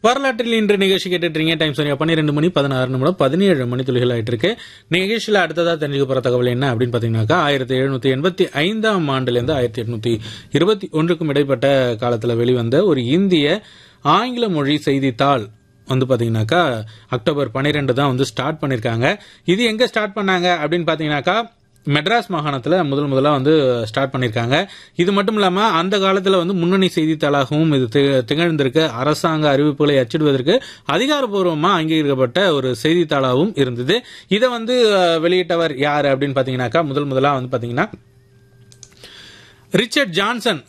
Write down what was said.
வரலாற்றில் இன்று நிகழ்ச்சி கேட்டுட்டு டைம் சரியா பன்னிரெண்டு மணி பதினாறு நிமிடம் பதினேழு மணி துளிகள் ஆயிட்டு இருக்கு நிகழ்ச்சியில் அடுத்ததா தெரிஞ்சுக்க போற தகவல் என்ன அப்படின்னு பாத்தீங்கன்னாக்கா ஆயிரத்தி எழுநூத்தி எண்பத்தி ஐந்தாம் ஆண்டுல இருந்து ஆயிரத்தி எட்நூத்தி இருபத்தி ஒன்றுக்கும் இடைப்பட்ட காலத்துல வெளிவந்த ஒரு இந்திய ஆங்கில மொழி செய்தித்தாள் வந்து பாத்தீங்கன்னாக்கா அக்டோபர் பன்னிரெண்டு தான் வந்து ஸ்டார்ட் பண்ணிருக்காங்க இது எங்க ஸ்டார்ட் பண்ணாங்க அப்படின்னு பாத்தீங்கன்னாக்கா மெட்ராஸ் மாகாணத்தில் முதல் முதலாக வந்து ஸ்டார்ட் பண்ணியிருக்காங்க இது மட்டும் இல்லாமல் அந்த காலத்தில் வந்து முன்னணி செய்தித்தாளாகவும் இது தி- திகழ்ந்திருக்க அரசாங்க அறிவிப்புகளை அச்சிடுவதற்கு அதிகாரப்பூர்வமாக அங்கீகரிக்கப்பட்ட ஒரு செய்தித்தாளாகவும் இருந்தது இதை வந்து அஹ், வெளியிட்டவர் யார் அப்படின்னு பார்த்தீங்கன்னாக்கா முதல் முதலாக வந்து பார்த்தீங்கன்னா ரிச்சர்ட் ஜான்சன்